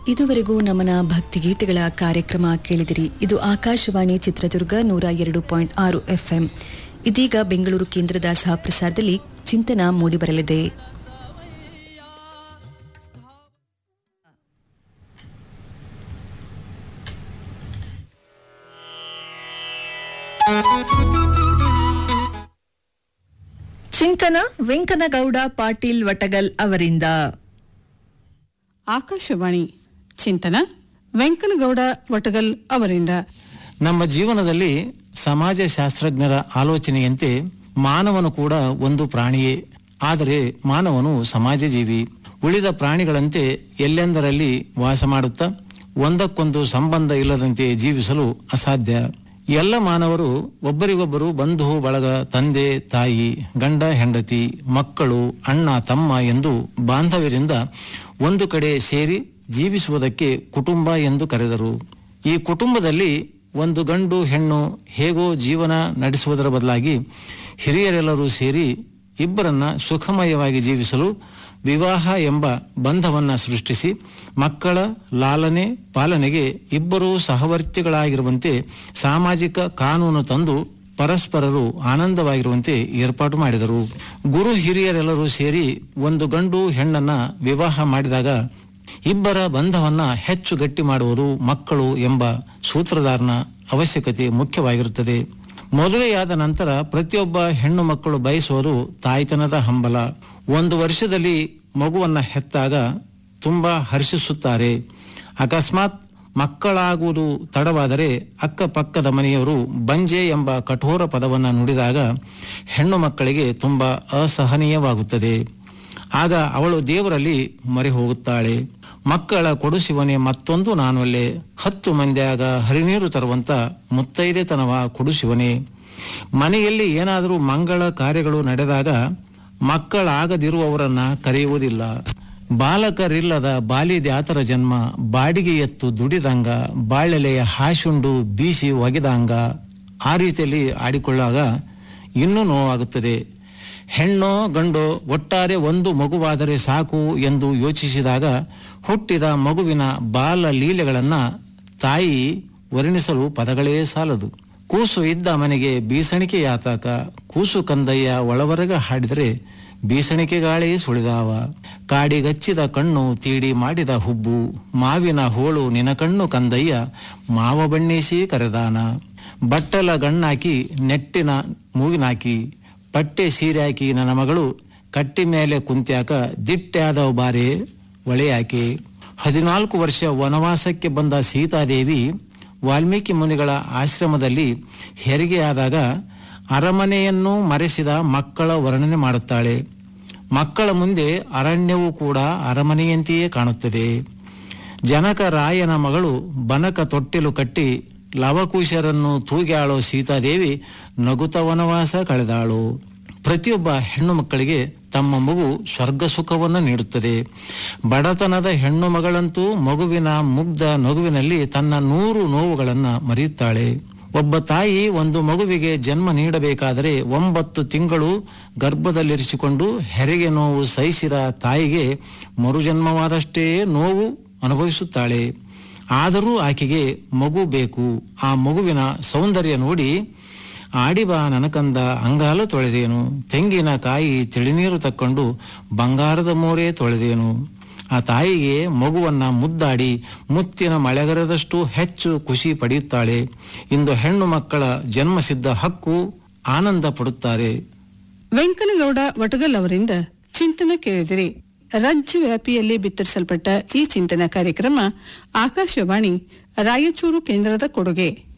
ಇದುವರೆಗೂ ನಮನ ಭಕ್ತಿಗೀತೆಗಳ ಕಾರ್ಯಕ್ರಮ ಕೇಳಿದಿರಿ ಇದು ಆಕಾಶವಾಣಿ ಚಿತ್ರದುರ್ಗ ನೂರ ಎರಡು ಪಾಯಿಂಟ್ ಆರು ಎಫ್ಎಂ ಇದೀಗ ಬೆಂಗಳೂರು ಕೇಂದ್ರದ ಸಹ ಪ್ರಸಾರದಲ್ಲಿ ಚಿಂತನ ಮೂಡಿಬರಲಿದೆ ಚಿಂತನ ವೆಂಕನಗೌಡ ಪಾಟೀಲ್ ವಟಗಲ್ ಅವರಿಂದ ಆಕಾಶವಾಣಿ ಚಿಂತನ ವೆಂಕನಗೌಡ ವಟಗಲ್ ಅವರಿಂದ ನಮ್ಮ ಜೀವನದಲ್ಲಿ ಸಮಾಜಶಾಸ್ತ್ರಜ್ಞರ ಆಲೋಚನೆಯಂತೆ ಮಾನವನು ಕೂಡ ಒಂದು ಪ್ರಾಣಿಯೇ ಆದರೆ ಮಾನವನು ಸಮಾಜ ಜೀವಿ ಉಳಿದ ಪ್ರಾಣಿಗಳಂತೆ ಎಲ್ಲೆಂದರಲ್ಲಿ ವಾಸ ಮಾಡುತ್ತಾ ಒಂದಕ್ಕೊಂದು ಸಂಬಂಧ ಇಲ್ಲದಂತೆ ಜೀವಿಸಲು ಅಸಾಧ್ಯ ಎಲ್ಲ ಮಾನವರು ಒಬ್ಬರಿಗೊಬ್ಬರು ಬಂಧು ಬಳಗ ತಂದೆ ತಾಯಿ ಗಂಡ ಹೆಂಡತಿ ಮಕ್ಕಳು ಅಣ್ಣ ತಮ್ಮ ಎಂದು ಬಾಂಧವ್ಯರಿಂದ ಒಂದು ಕಡೆ ಸೇರಿ ಜೀವಿಸುವುದಕ್ಕೆ ಕುಟುಂಬ ಎಂದು ಕರೆದರು ಈ ಕುಟುಂಬದಲ್ಲಿ ಒಂದು ಗಂಡು ಹೆಣ್ಣು ಹೇಗೋ ಜೀವನ ನಡೆಸುವುದರ ಬದಲಾಗಿ ಹಿರಿಯರೆಲ್ಲರೂ ಸೇರಿ ಇಬ್ಬರನ್ನ ಸುಖಮಯವಾಗಿ ಜೀವಿಸಲು ವಿವಾಹ ಎಂಬ ಬಂಧವನ್ನ ಸೃಷ್ಟಿಸಿ ಮಕ್ಕಳ ಲಾಲನೆ ಪಾಲನೆಗೆ ಇಬ್ಬರೂ ಸಹವರ್ತಿಗಳಾಗಿರುವಂತೆ ಸಾಮಾಜಿಕ ಕಾನೂನು ತಂದು ಪರಸ್ಪರರು ಆನಂದವಾಗಿರುವಂತೆ ಏರ್ಪಾಟು ಮಾಡಿದರು ಗುರು ಹಿರಿಯರೆಲ್ಲರೂ ಸೇರಿ ಒಂದು ಗಂಡು ಹೆಣ್ಣನ್ನ ವಿವಾಹ ಮಾಡಿದಾಗ ಇಬ್ಬರ ಬಂಧವನ್ನ ಹೆಚ್ಚು ಗಟ್ಟಿ ಮಾಡುವುದು ಮಕ್ಕಳು ಎಂಬ ಸೂತ್ರಧಾರನ ಅವಶ್ಯಕತೆ ಮುಖ್ಯವಾಗಿರುತ್ತದೆ ಮದುವೆಯಾದ ನಂತರ ಪ್ರತಿಯೊಬ್ಬ ಹೆಣ್ಣು ಮಕ್ಕಳು ಬಯಸುವುದು ತಾಯ್ತನದ ಹಂಬಲ ಒಂದು ವರ್ಷದಲ್ಲಿ ಮಗುವನ್ನ ಹೆತ್ತಾಗ ತುಂಬಾ ಹರ್ಷಿಸುತ್ತಾರೆ ಅಕಸ್ಮಾತ್ ಮಕ್ಕಳಾಗುವುದು ತಡವಾದರೆ ಅಕ್ಕಪಕ್ಕದ ಮನೆಯವರು ಬಂಜೆ ಎಂಬ ಕಠೋರ ಪದವನ್ನು ನುಡಿದಾಗ ಹೆಣ್ಣು ಮಕ್ಕಳಿಗೆ ತುಂಬಾ ಅಸಹನೀಯವಾಗುತ್ತದೆ ಆಗ ಅವಳು ದೇವರಲ್ಲಿ ಮೊರೆ ಹೋಗುತ್ತಾಳೆ ಮಕ್ಕಳ ಕೊಡುಸಿವನೇ ಮತ್ತೊಂದು ನಾನೊಲ್ಲೆ ಹತ್ತು ಮಂದಿಯಾಗ ಹರಿನೀರು ತರುವಂತ ಮುತ್ತೈದೆತನವ ಕೊಡುಸಿವನೇ ಮನೆಯಲ್ಲಿ ಏನಾದರೂ ಮಂಗಳ ಕಾರ್ಯಗಳು ನಡೆದಾಗ ಮಕ್ಕಳಾಗದಿರುವವರನ್ನ ಕರೆಯುವುದಿಲ್ಲ ಬಾಲಕರಿಲ್ಲದ ಬಾಲಿದ್ಯಾತರ ಜನ್ಮ ಬಾಡಿಗೆ ಎತ್ತು ದುಡಿದಂಗ ಬಾಳೆಲೆಯ ಹಾಶುಂಡು ಬೀಸಿ ಒಗೆದಂಗ ಆ ರೀತಿಯಲ್ಲಿ ಆಡಿಕೊಳ್ಳಾಗ ಇನ್ನೂ ನೋವಾಗುತ್ತದೆ ಹೆಣ್ಣೋ ಗಂಡೋ ಒಟ್ಟಾರೆ ಒಂದು ಮಗುವಾದರೆ ಸಾಕು ಎಂದು ಯೋಚಿಸಿದಾಗ ಹುಟ್ಟಿದ ಮಗುವಿನ ಬಾಲ ಲೀಲೆಗಳನ್ನ ತಾಯಿ ವರ್ಣಿಸಲು ಪದಗಳೇ ಸಾಲದು ಕೂಸು ಇದ್ದ ಮನೆಗೆ ಬೀಸಣಿಕೆ ಯಾತಕ ಕೂಸು ಕಂದಯ್ಯ ಒಳವರೆಗ ಹಾಡಿದರೆ ಬೀಸಣಿಕೆ ಗಾಳಿ ಸುಳಿದಾವ ಕಾಡಿಗಚ್ಚಿದ ಕಣ್ಣು ತೀಡಿ ಮಾಡಿದ ಹುಬ್ಬು ಮಾವಿನ ಹೋಳು ನಿನ ಕಣ್ಣು ಕಂದಯ್ಯ ಮಾವ ಬಣ್ಣಿಸಿ ಕರೆದಾನ ಬಟ್ಟಲ ಗಣ್ಣಾಕಿ ನೆಟ್ಟಿನ ಮೂಗಿನಾಕಿ ಪಟ್ಟೆ ಸೀರೆ ಹಾಕಿ ನನ್ನ ಮಗಳು ಕಟ್ಟಿ ಮೇಲೆ ಕುಂತ್ಯಾಕ ದಿಟ್ಟಾದವ ಬಾರೆ ಒಳೆಯಾಕೆ ಹದಿನಾಲ್ಕು ವರ್ಷ ವನವಾಸಕ್ಕೆ ಬಂದ ಸೀತಾದೇವಿ ವಾಲ್ಮೀಕಿ ಮುನಿಗಳ ಆಶ್ರಮದಲ್ಲಿ ಹೆರಿಗೆಯಾದಾಗ ಅರಮನೆಯನ್ನು ಮರೆಸಿದ ಮಕ್ಕಳ ವರ್ಣನೆ ಮಾಡುತ್ತಾಳೆ ಮಕ್ಕಳ ಮುಂದೆ ಅರಣ್ಯವೂ ಕೂಡ ಅರಮನೆಯಂತೆಯೇ ಕಾಣುತ್ತದೆ ಜನಕ ರಾಯನ ಮಗಳು ಬನಕ ತೊಟ್ಟಿಲು ಕಟ್ಟಿ ಲವಕುಶರನ್ನು ತೂಗ್ಯಾಳೋ ಸೀತಾದೇವಿ ನಗುತ ವನವಾಸ ಕಳೆದಾಳು ಪ್ರತಿಯೊಬ್ಬ ಹೆಣ್ಣು ಮಕ್ಕಳಿಗೆ ತಮ್ಮ ಮಗು ಸ್ವರ್ಗ ಸುಖವನ್ನು ನೀಡುತ್ತದೆ ಬಡತನದ ಹೆಣ್ಣು ಮಗಳಂತೂ ಮಗುವಿನ ಮುಗ್ಧ ನಗುವಿನಲ್ಲಿ ತನ್ನ ನೂರು ನೋವುಗಳನ್ನು ಮರೆಯುತ್ತಾಳೆ ಒಬ್ಬ ತಾಯಿ ಒಂದು ಮಗುವಿಗೆ ಜನ್ಮ ನೀಡಬೇಕಾದರೆ ಒಂಬತ್ತು ತಿಂಗಳು ಗರ್ಭದಲ್ಲಿರಿಸಿಕೊಂಡು ಹೆರಿಗೆ ನೋವು ಸಹಿಸಿದ ತಾಯಿಗೆ ಮರುಜನ್ಮವಾದಷ್ಟೇ ನೋವು ಅನುಭವಿಸುತ್ತಾಳೆ ಆದರೂ ಆಕೆಗೆ ಮಗು ಬೇಕು ಆ ಮಗುವಿನ ಸೌಂದರ್ಯ ನೋಡಿ ಆಡಿಬಾ ನನಕಂದ ಅಂಗಾಲು ತೊಳೆದೇನು ತೆಂಗಿನ ಕಾಯಿ ತಿಳಿನೀರು ತಕ್ಕೊಂಡು ಬಂಗಾರದ ಮೋರೆ ತೊಳೆದೇನು ಆ ತಾಯಿಗೆ ಮಗುವನ್ನ ಮುದ್ದಾಡಿ ಮುತ್ತಿನ ಮಳೆಗರದಷ್ಟು ಹೆಚ್ಚು ಖುಷಿ ಪಡೆಯುತ್ತಾಳೆ ಇಂದು ಹೆಣ್ಣು ಮಕ್ಕಳ ಜನ್ಮಸಿದ್ಧ ಹಕ್ಕು ಆನಂದ ಪಡುತ್ತಾರೆ ವೆಂಕನಗೌಡ ವಟಗಲ್ ಅವರಿಂದ ಚಿಂತನ ಕೇಳಿದಿರಿ ರಾಜ್ಯ ವ್ಯಾಪಿಯಲ್ಲಿ ಬಿತ್ತರಿಸಲ್ಪಟ್ಟ ಈ ಚಿಂತನ ಕಾರ್ಯಕ್ರಮ ಆಕಾಶವಾಣಿ ರಾಯಚೂರು ಕೇಂದ್ರದ ಕೊಡುಗೆ